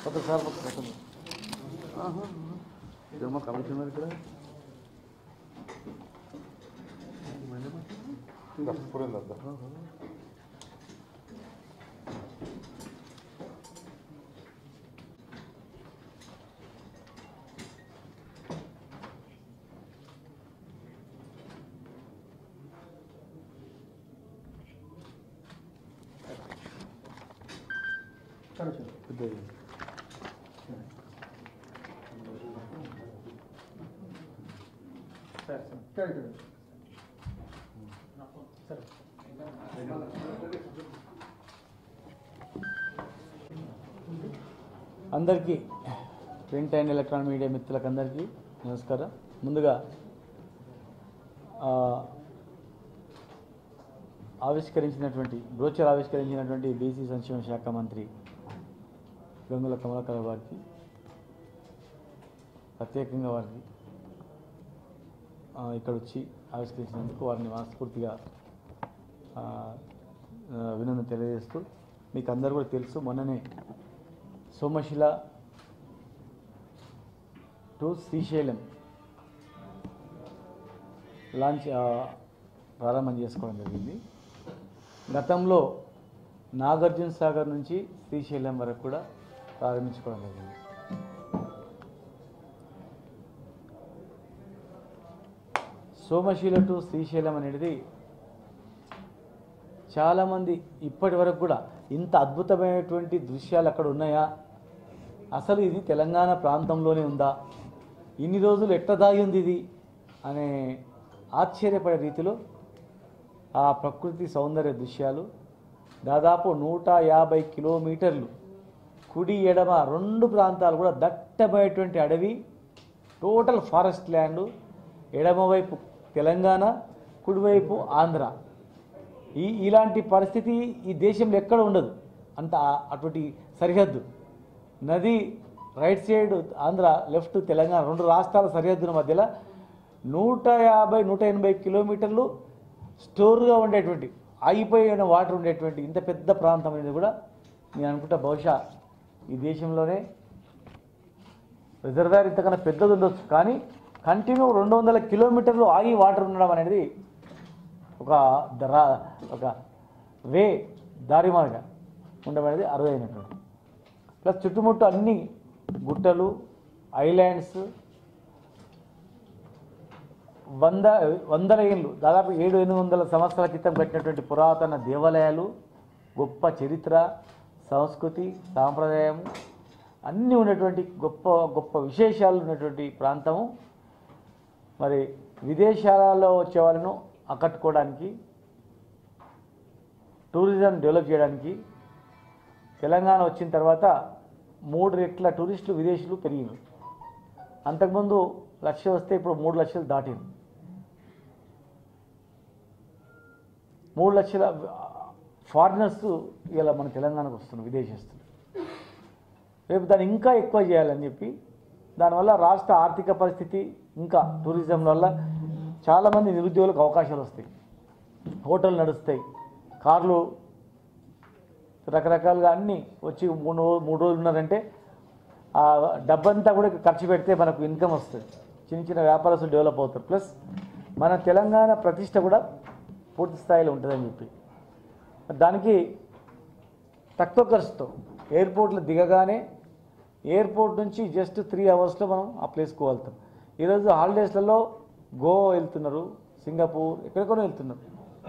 కొత్త సార్ కొత్త కొత్త ఇదమ్మా కమిషనర్ ఇక్కడ పెద్దది. అందరికీ ప్రింట్ అండ్ ఎలక్ట్రానిక్ మీడియా మిత్రులకు అందరికీ నమస్కారం ముందుగా ఆ, ఆవిష్కరించినటువంటి బ్రోచర్ ఆవిష్కరించినటువంటి బీసీ సంక్షేమ శాఖ మంత్రి గంగుల కమలాకర్ వారికి ప్రత్యేకంగా వారికి ఆ, ఇక్కడ వచ్చి ఆవిష్కరించినందుకు వారిని మనస్ఫూర్తిగా ఆ, ఆ, అభినందన తెలియజేస్తూ మీకు అందరూ కూడా తెలుసు మొన్ననే సోమశిల టు శ్రీశైలం లాంచ్ ఆ, ప్రారంభం చేసుకోవడం జరిగింది గతంలో నాగార్జున సాగర్ నుంచి శ్రీశైలం వరకు కూడా ప్రారంభించుకోవడం జరిగింది సోమశిల టు శ్రీశైలం అనేది చాలామంది ఇప్పటి వరకు కూడా ఇంత అద్భుతమైనటువంటి దృశ్యాలు అక్కడ ఉన్నాయా అసలు ఇది తెలంగాణ ప్రాంతంలోనే ఉందా ఇన్ని రోజులు ఎట్ట దాగి ఉంది ఇది అనే ఆశ్చర్యపడే రీతిలో ఆ ప్రకృతి సౌందర్య దృశ్యాలు దాదాపు నూట యాభై కిలోమీటర్లు కుడి ఎడమ రెండు ప్రాంతాలు కూడా దట్టమైనటువంటి అడవి టోటల్ ఫారెస్ట్ ల్యాండ్ ఎడమవైపు తెలంగాణ కుడివైపు ఆంధ్ర ఈ ఇలాంటి పరిస్థితి ఈ దేశంలో ఎక్కడ ఉండదు అంత ఆ- అటువంటి సరిహద్దు నది right side Andhra left Telangana రెండు రాష్ట్రాల సరిహద్దుల మధ్యలో నూట యాభై నూట ఎనభై కిలోమీటర్లు స్టోర్గా ఉండేటువంటి ఆగిపోయిన వాటర్ ఉండేటువంటి ఇంత పెద్ద ప్రాంతం అనేది కూడా నేను అనుకుంటా బహుశా ఈ దేశంలోనే రిజర్వాయర్ ఇంతకన్నా పెద్దది ఉండొచ్చు కానీ కంటిన్యూ రెండు వందల కిలోమీటర్లు ఆగి వాటర్ ఉండడం అనేది ఒక దరా ఒక వే దారి మార్గ ఉండడం అనేది అరుదైనటువంటి ప్లస్ చుట్టుముట్టు అన్ని గుట్టలు ఐలాండ్స్ వంద వందల ఏళ్ళు దాదాపు ఏడు ఎనిమిది వందల సంవత్సరాల క్రితం కట్టినటువంటి పురాతన దేవాలయాలు గొప్ప చరిత్ర సంస్కృతి సాంప్రదాయం అన్నీ ఉన్నటువంటి గొప్ప గొప్ప విశేషాలు ఉన్నటువంటి ప్రాంతము మరి విదేశాలలో వచ్చే వాళ్ళను ఆకట్టుకోవడానికి టూరిజం డెవలప్ చేయడానికి తెలంగాణ వచ్చిన తర్వాత మూడు రెట్ల టూరిస్టులు విదేశీయులు పెరిగింది అంతకుముందు లక్ష వస్తే ఇప్పుడు మూడు లక్షలు దాటింది మూడు లక్షల ఫారినర్స్ ఇలా మన తెలంగాణకు వస్తున్నారు విదేశస్తులు రేపు దాన్ని ఇంకా ఎక్కువ చేయాలని చెప్పి దానివల్ల రాష్ట్ర ఆర్థిక పరిస్థితి ఇంకా టూరిజం వల్ల చాలామంది నిరుద్యోగులకు అవకాశాలు వస్తాయి హోటల్ నడుస్తాయి కార్లు రకరకాలుగా అన్నీ వచ్చి మూడు రో- మూడు రోజులు ఉన్నారంటే ఆ డబ్బంతా కూడా ఖర్చు పెడితే మనకు ఇన్కమ్ వస్తుంది చిన్న చిన్న వ్యాపారస్తులు డెవలప్ అవుతారు ప్లస్ మన తెలంగాణ ప్రతిష్ట కూడా పూర్తి స్థాయిలో ఉంటుందని చెప్పి దానికి తక్కువ ఖర్చుతో ఎయిర్పోర్ట్లో దిగగానే ఎయిర్పోర్ట్ నుంచి జస్ట్ త్రీ అవర్స్లో మనం ఆ ప్లేస్కి వెళ్తాం ఈరోజు హాలిడేస్లలో గోవా వెళ్తున్నారు సింగపూర్ ఎక్కడికో వెళ్తున్నారు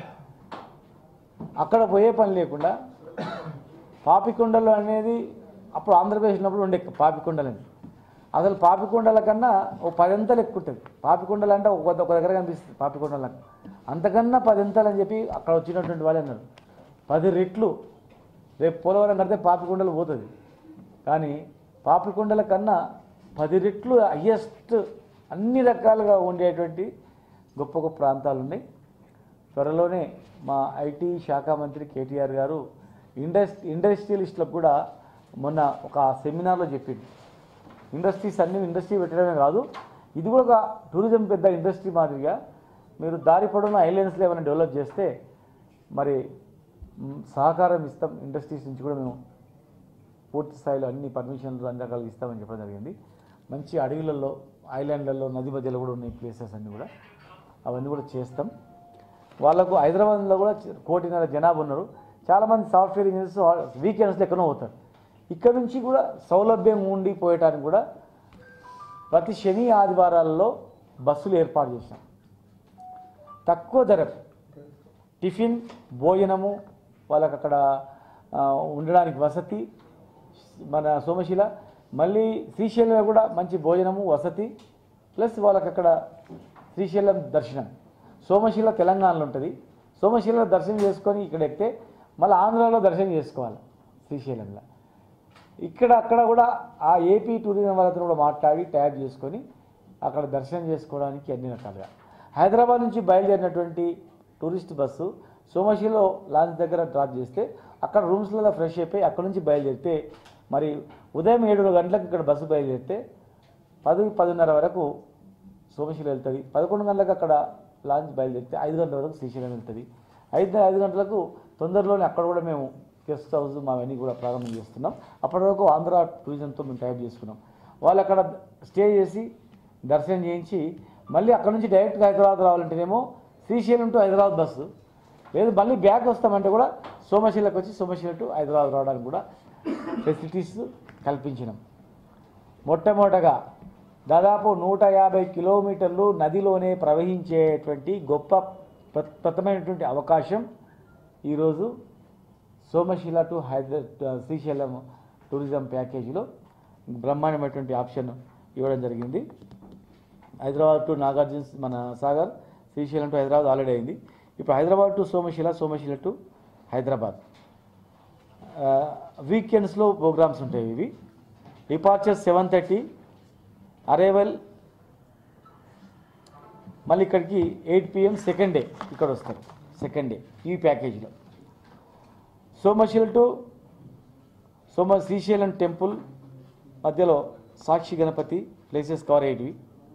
అక్కడ పోయే పని లేకుండా పాపికొండలు అనేది అప్పుడు ఆంధ్రప్రదేశ్ ఉన్నప్పుడు ఉండే పాపికొండలని అసలు పాపికొండల కన్నా ఓ పదింతలు ఎక్కువ ఉంటుంది పాపికొండలు అంటే ఒక ఒక దగ్గర కనిపిస్తుంది పాపికొండలకు అంతకన్నా పదింతలు అని చెప్పి అక్కడ వచ్చినటువంటి వాళ్ళు అన్నారు పది రెట్లు రేపు పోలవరం కడితే పాపికొండలు పోతుంది కానీ పాపికొండల కన్నా పది రెట్లు హయ్యెస్ట్ అన్ని రకాలుగా ఉండేటువంటి గొప్ప గొప్ప ప్రాంతాలు ఉన్నాయి త్వరలోనే మా ఐటీ శాఖ మంత్రి కేటీఆర్ గారు ఇండస్ ఇండస్ట్రియలిస్టులకు కూడా మొన్న ఒక సెమినార్లో చెప్పింది ఇండస్ట్రీస్ అన్ని ఇండస్ట్రీ పెట్టడమే కాదు ఇది కూడా ఒక టూరిజం పెద్ద ఇండస్ట్రీ మాదిరిగా మీరు దారి పొడవున ఐలాండ్స్లో ఏమైనా డెవలప్ చేస్తే మరి మ్, సహకారం ఇస్తాం ఇండస్ట్రీస్ నుంచి కూడా మేము పూర్తి స్థాయిలో అన్ని పర్మిషన్లు అన్ని రకాలు ఇస్తామని చెప్పడం జరిగింది మంచి అడవులలో ఐలాండ్లలో నది మధ్యలో కూడా ఉన్నాయి ప్లేసెస్ అన్నీ కూడా అవన్నీ కూడా చేస్తాం వాళ్ళకు హైదరాబాద్లో కూడా చి- కోటిన్నర జనాభా ఉన్నారు చాలామంది సాఫ్ట్వేర్ ఇంజనీర్స్ వీకెండ్స్లో ఎక్కడో పోతారు ఇక్కడ నుంచి కూడా సౌలభ్యం ఉండి పోయటానికి కూడా ప్రతి శని ఆదివారాల్లో బస్సులు ఏర్పాటు చేసినాం తక్కువ ధరకు టిఫిన్ భోజనము వాళ్ళకి అక్కడ ఆ, ఉండడానికి వసతి మన సోమశిల మళ్ళీ శ్రీశైలంలో కూడా మంచి భోజనము వసతి ప్లస్ వాళ్ళకి అక్కడ శ్రీశైలం దర్శనం సోమశిల తెలంగాణలో ఉంటుంది సోమశిల దర్శనం చేసుకొని ఇక్కడ ఎక్కితే మళ్ళీ ఆంధ్రాలో దర్శనం చేసుకోవాలి శ్రీశైలంలో ఇక్కడ అక్కడ కూడా ఆ ఏపీ టూరిజం వాళ్ళతో కూడా మాట్లాడి ట్యాగ్ చేసుకొని అక్కడ దర్శనం చేసుకోవడానికి అన్ని రకాలుగా హైదరాబాద్ నుంచి బయలుదేరినటువంటి టూరిస్ట్ బస్సు సోమశిలో లాంచ్ దగ్గర డ్రాప్ చేస్తే అక్కడ రూమ్స్లలో ఫ్రెష్ అయిపోయి అక్కడ నుంచి బయలుదేరితే మరి ఉదయం ఏడు గంటలకు ఇక్కడ బస్సు బయలుదేరితే పది పదిన్నర వరకు సోమశిల వెళ్తుంది పదకొండు గంటలకు అక్కడ లాంచ్ బయలుదేరితే ఐదు గంటల వరకు శ్రీశైలం వెళ్తుంది ఐదు ఐదు గంటలకు తొందరలోనే అక్కడ కూడా మేము గెస్ట్ హౌస్ మావన్నీ కూడా ప్రారంభం చేస్తున్నాం అప్పటి వరకు ఆంధ్ర టూరిజంతో మేము టైప్ చేసుకున్నాం వాళ్ళు అక్కడ స్టే చేసి దర్శనం చేయించి మళ్ళీ అక్కడ నుంచి డైరెక్ట్గా హైదరాబాద్ రావాలంటేనేమో శ్రీశైలం టు హైదరాబాద్ బస్సు లేదు మళ్ళీ బ్యాక్ వస్తామంటే కూడా సోమశిలకు వచ్చి సోమశిల టు హైదరాబాద్ రావడానికి కూడా ఫెసిలిటీస్ కల్పించినాం మొట్టమొదటగా దాదాపు నూట యాభై కిలోమీటర్లు నదిలోనే ప్రవహించేటువంటి గొప్ప ప్ర- ప్రథమైనటువంటి అవకాశం ఈరోజు సోమశిల టు హైదరా శ్రీశైలం టూరిజం ప్యాకేజీలో బ్రహ్మాండమైనటువంటి ఆప్షన్ ఇవ్వడం జరిగింది హైదరాబాద్ టు నాగార్జున మన సాగర్ శ్రీశైలం టు హైదరాబాద్ ఆల్రెడీ అయింది ఇప్పుడు హైదరాబాద్ టు సోమశిల సోమశిల టు హైదరాబాద్ వీకెండ్స్లో ప్రోగ్రామ్స్ ఉంటాయి ఇవి డిపార్చర్ సెవెన్ థర్టీ అరైవల్ మళ్ళీ ఇక్కడికి ఎయిట్ పిఎం సెకండ్ డే ఇక్కడ వస్తారు సెకండ్ డే ఈ ప్యాకేజీలో సోమశిల టు సోమ శ్రీశైలం టెంపుల్ మధ్యలో సాక్షి గణపతి ప్లేసెస్ కవర్ అయ్యేటివి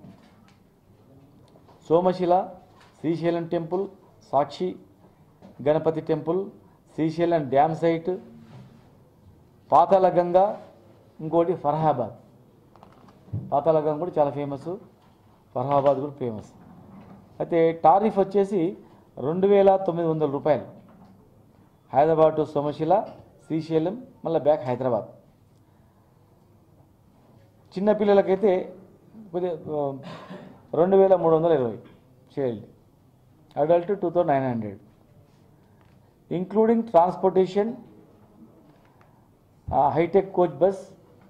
Somasila Srisailam temple Sakshi Ganapati temple Srisailam dam site Patala Ganga ఇంకోటి ఫర్హాబాద్ పాతాళ గంగ కూడా చాలా ఫేమస్ ఫర్హాబాద్ కూడా ఫేమస్ అయితే టారిఫ్ వచ్చేసి రెండు వేల తొమ్మిది వందల రూపాయలు హైదరాబాద్ టు సోమశిల శ్రీశైలం మళ్ళీ బ్యాక్ హైదరాబాద్ చిన్నపిల్లలకైతే కొద్దిగా ఆ, రెండు వేల మూడు వందల ఇరవై child adult two thousand nine hundred including transportation hitech coach bus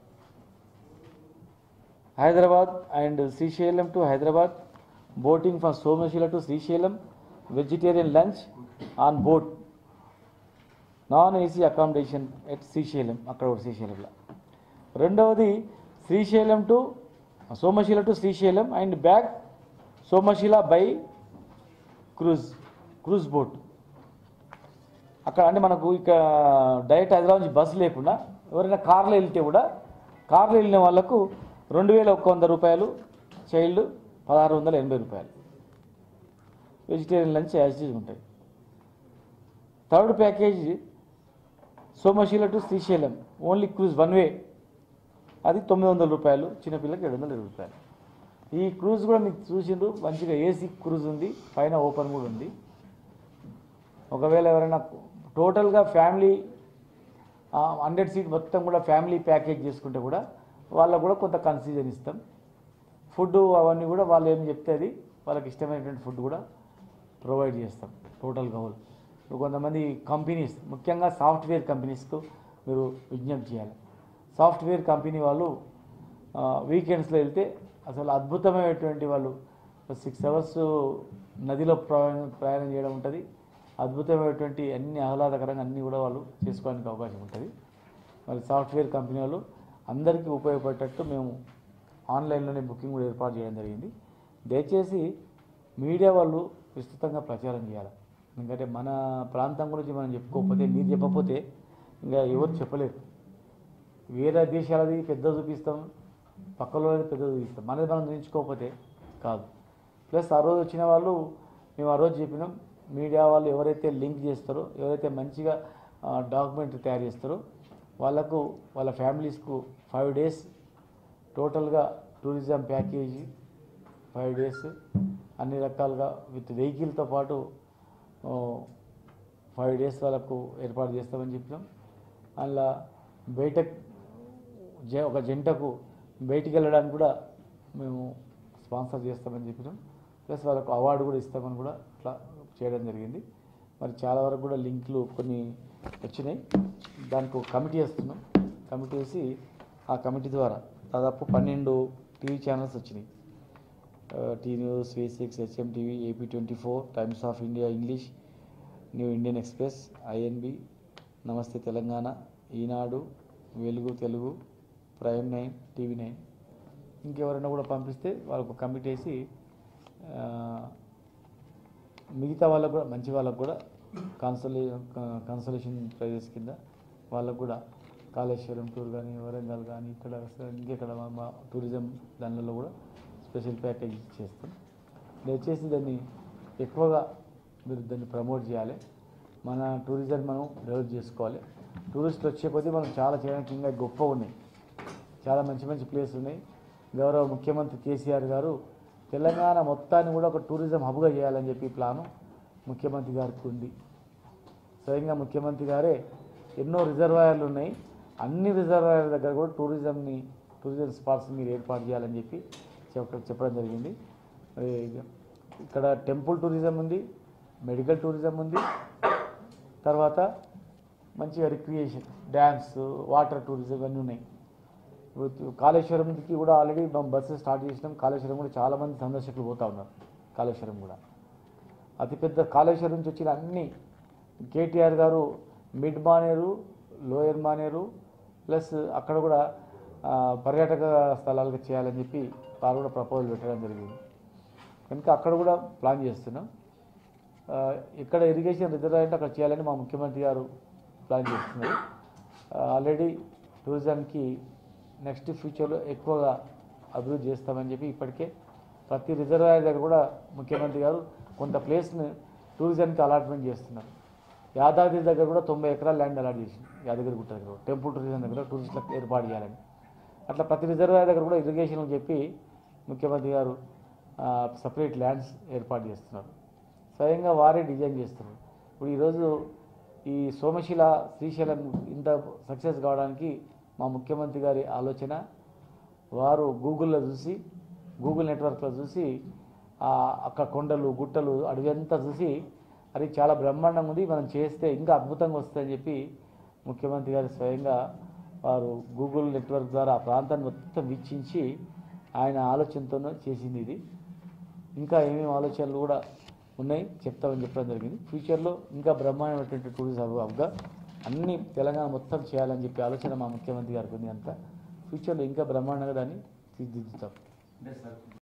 Hyderabad and Srisailam to Hyderabad boating from Somasila to Srisailam vegetarian lunch on boat non AC accommodation at Srisailam అక్కడ కూడా శ్రీశైలంలో రెండవది Srisailam to Somasila to Srisailam and back Somasila by cruise cruise boat అక్కడ అంటే మనకు ఇక direct Hyderabad నుంచి bus లేకుండా ఎవరైనా కార్లో వెళ్తే కూడా కార్లో వెళ్ళిన వాళ్ళకు రెండు వేల ఒక్క వంద రూపాయలు చైల్డ్ పదహారు వందల ఎనభై రూపాయలు వెజిటేరియన్ లంచ్ యాజ్ యూజ్ ఉంటాయి third package Somasila to Srisailam only cruise one way అది తొమ్మిది వందల రూపాయలు చిన్నపిల్లకి ఏడు వందల ఇరవై రూపాయలు ఈ క్రూజ్ కూడా మీకు చూసిండ్రు మంచిగా ఏసీ క్రూజ్ ఉంది పైన ఓపెన్ కూడా ఉంది ఒకవేళ ఎవరైనా టోటల్గా ఫ్యామిలీ హండ్రెడ్ సీట్ మొత్తం కూడా ఫ్యామిలీ ప్యాకేజ్ చేసుకుంటే కూడా వాళ్ళకు కూడా కొంత కన్సీజన్ ఇస్తాం ఫుడ్ అవన్నీ కూడా వాళ్ళు ఏం చెప్తే అది వాళ్ళకి ఇష్టమైనటువంటి ఫుడ్ కూడా ప్రొవైడ్ చేస్తాం టోటల్గా హోల్ ఇప్పుడు కొంతమంది కంపెనీస్ ముఖ్యంగా సాఫ్ట్వేర్ కంపెనీస్కు మీరు విజ్ఞప్తి చేయాలి సాఫ్ట్వేర్ కంపెనీ వాళ్ళు వీకెండ్స్లో వెళ్తే అసలు అద్భుతమైనటువంటి వాళ్ళు సిక్స్ అవర్స్ నదిలో ప్రయాణం ప్రయాణం చేయడం ఉంటుంది అద్భుతమైనటువంటి అన్ని ఆహ్లాదకరంగా అన్నీ కూడా వాళ్ళు చేసుకోవడానికి అవకాశం ఉంటుంది మరి సాఫ్ట్వేర్ కంపెనీ వాళ్ళు అందరికీ ఉపయోగపడేటట్టు మేము ఆన్లైన్లోనే బుకింగ్ కూడా ఏర్పాటు చేయడం జరిగింది దయచేసి మీడియా వాళ్ళు విస్తృతంగా ప్రచారం చేయాలి ఎందుకంటే మన ప్రాంతం గురించి మనం చెప్పుకోకపోతే మీరు చెప్పకపోతే ఇంకా ఎవరు చెప్పలేరు వేరే దేశాలది పెద్ద చూపిస్తాం పక్కలో పెద్ద చూపిస్తాం మనది మనం చూపించుకోకపోతే కాదు ప్లస్ ఆ రోజు వచ్చిన వాళ్ళు మేము ఆ రోజు చెప్పినాం మీడియా వాళ్ళు ఎవరైతే లింక్ చేస్తారో ఎవరైతే మంచిగా డాక్యుమెంటరీ తయారు చేస్తారో వాళ్ళకు వాళ్ళ ఫ్యామిలీస్కు ఫైవ్ డేస్ టోటల్గా టూరిజం ప్యాకేజీ ఫైవ్ డేస్ అన్ని రకాలుగా విత్ వెహికల్తో పాటు ఫైవ్ డేస్ వాళ్ళకు ఏర్పాటు చేస్తామని చెప్పినాం అందులో బయట జ- ఒక జంటకు బయటికి వెళ్ళడానికి కూడా మేము స్పాన్సర్ చేస్తామని చెప్పినాం ప్లస్ వాళ్ళకు అవార్డు కూడా ఇస్తామని కూడా అట్లా చేయడం జరిగింది మరి చాలా వరకు కూడా లింకులు కొన్ని వచ్చినాయి దానికి ఒక కమిటీ వేస్తున్నాం కమిటీ వేసి ఆ కమిటీ ద్వారా దాదాపు పన్నెండు టీవీ ఛానల్స్ వచ్చినాయి T news V six HM TV AP twenty four Times of India English New Indian Express INB Namaste Telangana Eenadu Velugu Telugu prime nine TV nine ఇంకెవరైనా కూడా పంపిస్తే వాళ్ళకు కమిటీ వేసి ఆ, మిగతా వాళ్ళకు కూడా మంచి వాళ్ళకు కూడా కన్సలే కన్సలేషన్ ప్రైజెస్ కింద వాళ్ళకు కూడా కాళేశ్వరం టూర్ కానీ వరంగల్ కానీ ఇక్కడ ఇంకెక్కడ మా- మా టూరిజం దానిలో కూడా స్పెషల్ ప్యాకేజ్ చేస్తాం దయచేసి దాన్ని ఎక్కువగా మీరు దాన్ని ప్రమోట్ చేయాలి మన టూరిజం మనం డెవలప్ చేసుకోవాలి టూరిస్టులు వచ్చే కొద్దీ మనం చాలా చేయడానికి ఇంకా గొప్ప ఉన్నాయి చాలా మంచి మంచి ప్లేస్ ఉన్నాయి గౌరవ ముఖ్యమంత్రి కేసీఆర్ గారు తెలంగాణ మొత్తాన్ని కూడా ఒక టూరిజం హబ్గా చేయాలని చెప్పి ప్లాను ముఖ్యమంత్రి గారికి ఉంది స్వయంగా ముఖ్యమంత్రి గారే ఎన్నో రిజర్వాయర్లు ఉన్నాయి అన్ని రిజర్వాయర్ల దగ్గర కూడా టూరిజంని టూరిజం స్పాట్స్ మీరు ఏర్పాటు చేయాలని చెప్పి చెప్ప చెప్పడం జరిగింది మరి ఇక్కడ టెంపుల్ టూరిజం ఉంది మెడికల్ టూరిజం ఉంది తర్వాత మంచిగా రిక్రియేషన్ డ్యాన్స్ వాటర్ టూరిజం ఇవన్నీ ఉన్నాయి ఇప్పుడు కాళేశ్వరంకి కూడా ఆల్రెడీ మనం బస్సు స్టార్ట్ చేసినాం కాళేశ్వరం కూడా చాలామంది సందర్శకులు పోతా ఉన్నారు కాళేశ్వరం కూడా అతిపెద్ద కాళేశ్వరం నుంచి వచ్చిన అన్ని కేటీఆర్ గారు mid Maneru lower Maneru plus అక్కడ కూడా ఆ, పర్యాటక స్థలాలుగా చేయాలని చెప్పి వారు కూడా ప్రపోజల్ పెట్టడం జరిగింది కనుక అక్కడ కూడా ప్లాన్ చేస్తున్నాం ఆ, ఇక్కడ ఇరిగేషన్ రిజర్వాయర్ అంటే అక్కడ చేయాలని మా ముఖ్యమంత్రి గారు ప్లాన్ చేస్తున్నారు ఆల్రెడీ టూరిజంకి నెక్స్ట్ ఫ్యూచర్లో ఎక్కువగా అభివృద్ధి చేస్తామని చెప్పి ఇప్పటికే ప్రతి రిజర్వాయర్ దగ్గర కూడా ముఖ్యమంత్రి గారు కొంత ప్లేస్ని టూరిజంకి అలాట్మెంట్ చేస్తున్నారు యాదాద్రి దగ్గర కూడా తొంభై ఎకరాల ల్యాండ్ అలాట్ చేసింది యాదగిరి గుట్ట దగ్గర టెంపుల్ టూరిజం దగ్గర టూరిస్టులకు ఏర్పాటు చేయాలని అట్లా ప్రతి రిజర్వాయర్ దగ్గర కూడా ఇరిగేషన్ చెప్పి ముఖ్యమంత్రి గారు సపరేట్ ల్యాండ్స్ ఏర్పాటు చేస్తున్నారు స్వయంగా వారే డిజైన్ చేస్తున్నారు ఇప్పుడు ఈరోజు ఈ సోమశిల శ్రీశైలం ఇంత సక్సెస్ కావడానికి మా ముఖ్యమంత్రి గారి ఆలోచన వారు గూగుల్లో చూసి గూగుల్ నెట్వర్క్లో చూసి ఆ అక్కడ కొండలు గుట్టలు అడవి అంతా చూసి అది చాలా బ్రహ్మాండంగా ఉంది మనం చేస్తే ఇంకా అద్భుతంగా వస్తుందని చెప్పి ముఖ్యమంత్రి గారు స్వయంగా వారు గూగుల్ నెట్వర్క్ ద్వారా ఆ ప్రాంతాన్ని మొత్తం వీక్షించి ఆయన ఆలోచనతో చేసింది ఇది ఇంకా ఏమేమి ఆలోచనలు కూడా ఉన్నాయి చెప్తామని చెప్పడం జరిగింది ఫ్యూచర్లో ఇంకా బ్రహ్మాండమైనటువంటి టూరిజం హబ్ హబ్గా అన్ని తెలంగాణ మొత్తం చేయాలని చెప్పి ఆలోచన మా ముఖ్యమంత్రి గారికి ఉంది అంతా ఫ్యూచర్లో ఇంకా బ్రహ్మాండంగా దాన్ని తీర్చిదిద్దుతాం